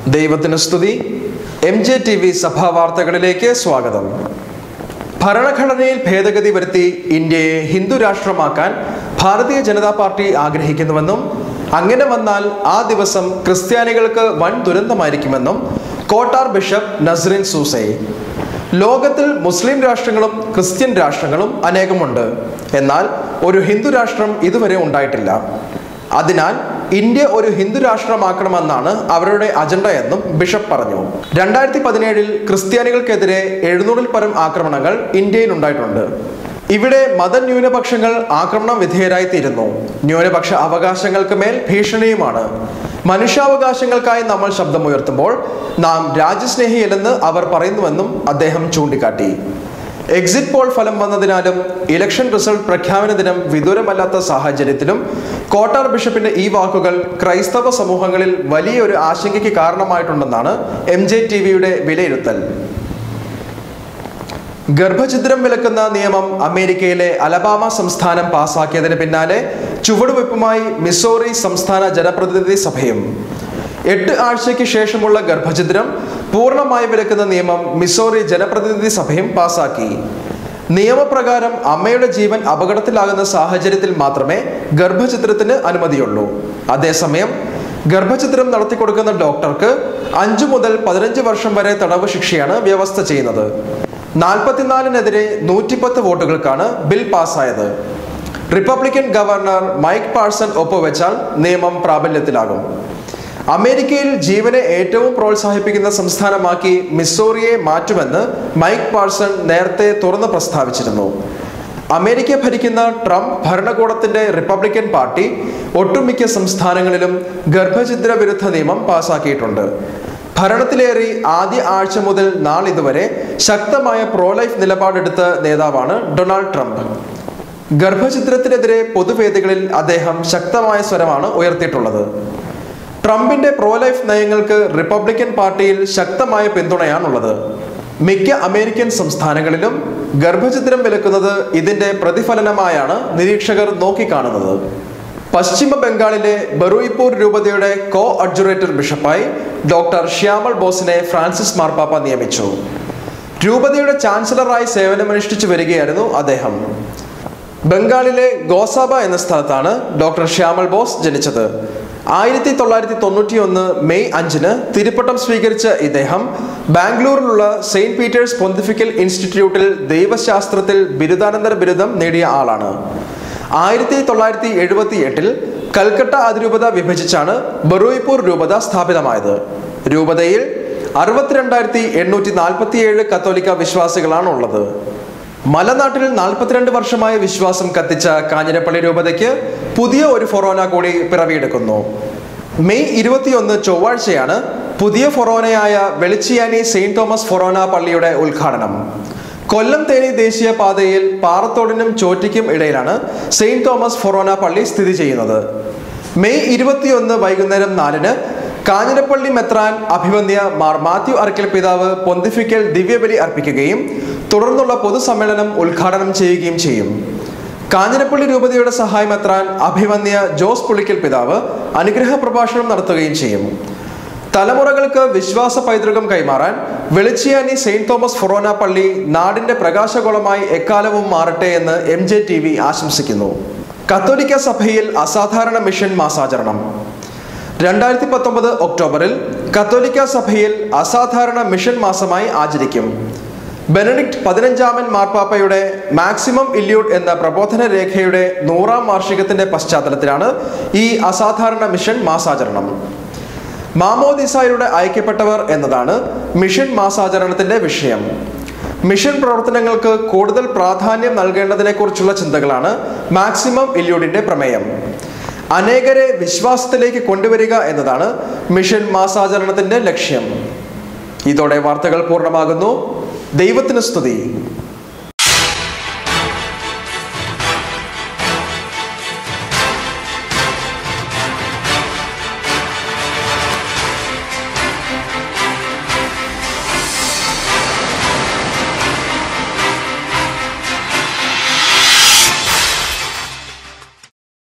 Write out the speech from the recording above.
ദൈവത്തിന് സ്തുതി M J T V സഭാ വാർത്തകളിലേക്ക് സ്വാഗതം ഭരണഘടനയിൽ ഭേദഗതി വരുത്തി ഇന്ത്യയെ ഹിന്ദു രാഷ്ട്രമാക്കാൻ ഭാരതീയ ജനതാ പാർട്ടി ആഗ്രഹിക്കുന്നുവെന്നും അങ്ങനെ വന്നാൽ ആ ദിവസം ക്രിസ്ത്യാനികൾക്ക് വൻ ദുരന്തമായിരിക്കുമെന്നും കോട്ടാർ ബിഷപ്പ് നസ്രിൻ സൂസൈ ലോകത്തിൽ മുസ്ലിം രാഷ്ട്രങ്ങളും ക്രിസ്ത്യൻ രാഷ്ട്രങ്ങളും അനേകമുണ്ട് എന്നാൽ ഒരു ഹിന്ദു രാഷ്ട്രം ഇതുവരെ ഉണ്ടായിട്ടില്ല അതിനാൽ ഇന്ത്യ ഒരു ഹിന്ദു രാഷ്ട്രമാക്കണമെന്നാണ് അവരുടെ അജണ്ട എന്നും ബിഷപ്പ് പറഞ്ഞു രണ്ടായിരത്തി പതിനേഴിൽ ക്രിസ്ത്യാനികൾക്കെതിരെ എഴുന്നൂറിൽ പരം ആക്രമണങ്ങൾ ഇന്ത്യയിൽ ഉണ്ടായിട്ടുണ്ട് ഇവിടെ മതന്യൂനപക്ഷങ്ങൾ ആക്രമണം വിധേയരായിത്തീരുന്നു ന്യൂനപക്ഷ അവകാശങ്ങൾക്ക് മേൽ ഭീഷണിയുമാണ് മനുഷ്യാവകാശങ്ങൾക്കായി നമ്മൾ ശബ്ദമുയർത്തുമ്പോൾ നാം രാജ്യസ്നേഹിയല്ലെന്ന് അവർ പറയുന്നുവെന്നും അദ്ദേഹം ചൂണ്ടിക്കാട്ടി എക്സിറ്റ് പോൾ ഫലം വന്നതിനാലും ഇലക്ഷൻ റിസൾട്ട് പ്രഖ്യാപന ദിനം വിദൂരമല്ലാത്ത സാഹചര്യത്തിലും കോട്ടാർ ബിഷപ്പിന്റെ ഈ വാക്കുകൾ ക്രൈസ്തവ സമൂഹങ്ങളിൽ വലിയൊരു ആശങ്കയ്ക്ക് കാരണമായിട്ടുണ്ടെന്നാണ് എം ജെ ടി വിയുടെ വിലയിരുത്തൽ ഗർഭഛിദ്രം വിലക്കുന്ന നിയമം അമേരിക്കയിലെ അലബാമ സംസ്ഥാനം പാസാക്കിയതിന് പിന്നാലെ ചുവടുവയ്പുമായി മിസോറി സംസ്ഥാന ജനപ്രതിനിധി സഭയും എട്ട് ആഴ്ചയ്ക്ക് ശേഷമുള്ള ഗർഭഛിദ്രം പൂർണ്ണമായി വിലക്കുന്ന നിയമം മിസോറി ജനപ്രതിനിധി സഭയും പാസാക്കി നിയമപ്രകാരം അമ്മയുടെ ജീവൻ അപകടത്തിലാകുന്ന സാഹചര്യത്തിൽ മാത്രമേ ഗർഭചിത്രത്തിന് അനുമതിയുള്ളൂ അതേസമയം ഗർഭചിത്രം നടത്തിക്കൊടുക്കുന്ന ഡോക്ടർക്ക് അഞ്ചു മുതൽ പതിനഞ്ച് വർഷം വരെ തടവ് ശിക്ഷയാണ് വ്യവസ്ഥ ചെയ്യുന്നത് നാൽപ്പത്തിനാലിനെതിരെ നൂറ്റിപ്പത്ത് വോട്ടുകൾക്കാണ് ബിൽ പാസ്സായത് റിപ്പബ്ലിക്കൻ ഗവർണർ മൈക്ക് പാഴ്സൺ ഒപ്പുവെച്ചാൽ നിയമം പ്രാബല്യത്തിലാകും അമേരിക്കയിൽ ജീവനെ ഏറ്റവും പ്രോത്സാഹിപ്പിക്കുന്ന സംസ്ഥാനമാക്കി മിസോറിയെ മാറ്റുമെന്ന് മൈക്ക് പാഴ്സൺ നേരത്തെ തുറന്ന് പ്രസ്താവിച്ചിരുന്നു അമേരിക്ക ഭരിക്കുന്ന ട്രംപ് ഭരണകൂടത്തിന്റെ റിപ്പബ്ലിക്കൻ പാർട്ടി ഒട്ടുമിക്ക സംസ്ഥാനങ്ങളിലും ഗർഭഛിദ്ര വിരുദ്ധ നിയമം പാസാക്കിയിട്ടുണ്ട് ഭരണത്തിലേറി ആദ്യ ആഴ്ച മുതൽ നാളിതുവരെ ശക്തമായ പ്രോ ലൈഫ് നിലപാടെടുത്ത നേതാവാണ് ഡൊണാൾഡ് ട്രംപ് ഗർഭഛിദ്രത്തിനെതിരെ പൊതുവേദികളിൽ അദ്ദേഹം ശക്തമായ സ്വരമാണ് ഉയർത്തിയിട്ടുള്ളത് ട്രംപിന്റെ പ്രോ ലൈഫ് നയങ്ങൾക്ക് റിപ്പബ്ലിക്കൻ പാർട്ടിയിൽ ശക്തമായ പിന്തുണയാണുള്ളത് മിക്ക അമേരിക്കൻ സംസ്ഥാനങ്ങളിലും ഗർഭഛിദ്രം വിലക്കുന്നത് ഇതിന്റെ പ്രതിഫലനമായാണ് നിരീക്ഷകർ നോക്കിക്കാണുന്നത് പശ്ചിമ ബംഗാളിലെ ബറൂയിപ്പൂർ രൂപതയുടെ കോ അഡ്ജുറേറ്റർ ബിഷപ്പായി ഡോക്ടർ ശ്യാമൾ ബോസിനെ ഫ്രാൻസിസ് മാർപ്പാപ്പ നിയമിച്ചു രൂപതയുടെ ചാൻസലറായി സേവനമനുഷ്ഠിച്ചു വരികയായിരുന്നു അദ്ദേഹം ബംഗാളിലെ ഗോസാബ എന്ന സ്ഥലത്താണ് ഡോക്ടർ ശ്യാമൾ ബോസ് ജനിച്ചത് ആയിരത്തി തൊള്ളായിരത്തി തൊണ്ണൂറ്റി ഒന്ന് മെയ് അഞ്ചിന് തിരുപ്പട്ടം സ്വീകരിച്ച ഇദ്ദേഹം ബാംഗ്ലൂരിലുള്ള സെയിന്റ് പീറ്റേഴ്സ് പൊന്തിഫിക്കൽ ഇൻസ്റ്റിറ്റ്യൂട്ടിൽ ദൈവശാസ്ത്രത്തിൽ ബിരുദാനന്തര ബിരുദം നേടിയ ആളാണ് ആയിരത്തി തൊള്ളായിരത്തി എഴുപത്തി എട്ടിൽ കൽക്കട്ട അതിരൂപത വിഭജിച്ചാണ് ബറൂയിപ്പൂർ രൂപത സ്ഥാപിതമായത് രൂപതയിൽ അറുപത്തിരണ്ടായിരത്തി എണ്ണൂറ്റി നാൽപ്പത്തിയേഴ് കത്തോലിക്ക വിശ്വാസികളാണ് ഉള്ളത് മലനാട്ടിൽ നാൽപ്പത്തിരണ്ട് വർഷമായ വിശ്വാസം കത്തിച്ച കാഞ്ഞിരപ്പള്ളി രൂപതയ്ക്ക് പുതിയ ഒരു ഫൊറോന കൂടി പിറവിയെടുക്കുന്നു മെയ് ഇരുപത്തിയൊന്ന് ചൊവ്വാഴ്ചയാണ് പുതിയ ഫൊറോനയായ വെളിച്ചിയാനി സെയിന്റ് തോമസ് ഫൊറോന പള്ളിയുടെ ഉദ്ഘാടനം കൊല്ലം തേനി ദേശീയ പാതയിൽ പാറത്തോടിനും ചോറ്റിക്കും ഇടയിലാണ് സെയിന്റ് തോമസ് ഫൊറോന പള്ളി സ്ഥിതി ചെയ്യുന്നത് മെയ് ഇരുപത്തിയൊന്ന് വൈകുന്നേരം നാലിന് കാഞ്ഞിരപ്പള്ളി മെത്രാൻ അഭിവന്യ മാർ മാത്യു അറക്കൽ പിതാവ് പൊന്തിഫിക്കൽ ദിവ്യബലി അർപ്പിക്കുകയും തുടർന്നുള്ള പൊതുസമ്മേളനം ഉദ്ഘാടനം ചെയ്യുകയും ചെയ്യും കാഞ്ഞിരപ്പള്ളി രൂപതയുടെ സഹായമെത്രാൻ അഭിവന്യ ജോസ് പുളിക്കൽ പിതാവ് അനുഗ്രഹ പ്രഭാഷണം നടത്തുകയും ചെയ്യും തലമുറകൾക്ക് വിശ്വാസ പൈതൃകം കൈമാറാൻ വെളിച്ചിയാനി സെയിന്റ് തോമസ് ഫൊറോന പള്ളി നാടിന്റെ പ്രകാശഗോളമായി എക്കാലവും മാറട്ടെ എന്ന് എം ജെ ടി വി ആശംസിക്കുന്നു കത്തോലിക്ക സഭയിൽ അസാധാരണ മിഷൻ മാസാചരണം രണ്ടായിരത്തി പത്തൊമ്പത് ഒക്ടോബറിൽ കത്തോലിക്ക സഭയിൽ അസാധാരണ മിഷൻ മാസമായി ആചരിക്കും ബെനഡിക്ട് പതിനഞ്ചാമൻ മാർപ്പാപ്പയുടെ മാക്സിമം ഇല്യൂട്ട് എന്ന പ്രബോധന രേഖയുടെ നൂറാം വാർഷികത്തിന്റെ പശ്ചാത്തലത്തിലാണ് ഈ അസാധാരണ മിഷൻ മാസാചരണം മാമോദിസായുടെ അയക്കപ്പെട്ടവർ എന്നതാണ് മിഷൻ മാസാചരണത്തിന്റെ വിഷയം മിഷൻ പ്രവർത്തനങ്ങൾക്ക് കൂടുതൽ പ്രാധാന്യം നൽകേണ്ടതിനെക്കുറിച്ചുള്ള ചിന്തകളാണ് മാക്സിമം ഇല്യൂഡിന്റെ പ്രമേയം അനേകരെ വിശ്വാസത്തിലേക്ക് കൊണ്ടുവരിക എന്നതാണ് മിഷൻ മാസാചരണത്തിന്റെ ലക്ഷ്യം ഇതോടെ വാർത്തകൾ പൂർണ്ണമാകുന്നു ദൈവത്തിന് സ്തുതി